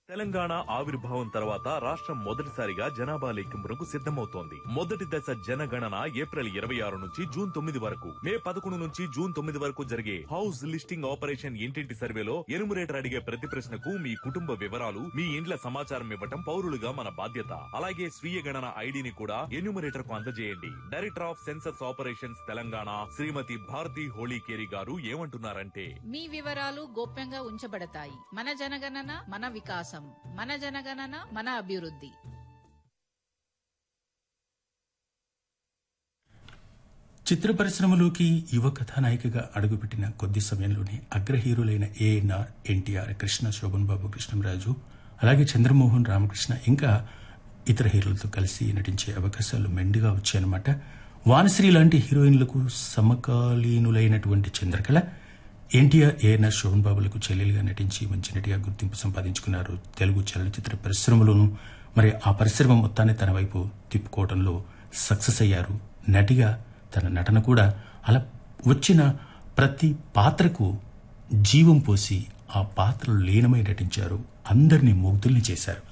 తెలంగాణ ఆవిర్భావం తర్వాత రాష్ట్రం మొదటిసారిగా జనాభా లెక్కింపునకు సిద్ధమవుతోంది మొదటి దశ జనగణన ఏప్రిల్ ఇరవై ఆరు నుంచి జూన్ తొమ్మిది వరకు మే పదకొండు నుంచి జూన్ తొమ్మిది వరకు జరిగే హౌస్ లిస్టింగ్ ఆపరేషన్ ఇంటింటి సర్వేలో ఎనుమరేటర్ అడిగే ప్రతి ప్రశ్నకు మీ కుటుంబ వివరాలు మీ ఇండ్ల సమాచారం ఇవ్వటం పౌరులుగా మన బాధ్యత అలాగే స్వీయ గణన ఐడిని కూడా ఎన్యూమరేటర్ కు అందజేయండి director of census operations Telangana Shrimati Bharathi Holikeri గారు ఏమంటున్నారంటే మీ వివరాలు గోప్యంగా ఉంచబడతాయి మన జనగణన మన వికాసం మన జనగణన మన అభివృద్ధి చిత్ర పరిశ్రమలోకి యువ కథానాయికగా అడుగుపెట్టిన కొద్ది సమయంలోనే అగ్ర హీరోలైన ఏఎన్ఆర్ ఎన్టీఆర్ కృష్ణ శోభన్ బాబు కృష్ణంరాజు అలాగే చంద్రమోహన్ రామకృష్ణ ఇంకా ఇతర హీరోలతో కలిసి నటించే అవకాశాలు మెండుగా వచ్చాయన్నమాట వానశ్రీ లాంటి హీరోయిన్లకు సమకాలీనులైనటువంటి చంద్రకళ ఎన్టీఆర్ ఏఎన్ఆర్ శోభన్ బాబులకు చెల్లెలుగా నటించి మంచి నటిగా గుర్తింపు సంపాదించుకున్నారు తెలుగు చలనచిత్ర పరిశ్రమలోనూ మరి ఆ పరిశ్రమ మొత్తాన్ని తన వైపు తిప్పుకోవడంలో సక్సెస్ అయ్యారు నటిగా తన నటన కూడా అలా వచ్చిన ప్రతి పాత్రకు జీవం పోసి ఆ పాత్రలు లీనమై నటించారు అందరినీ ముగ్ధుల్ని చేశారు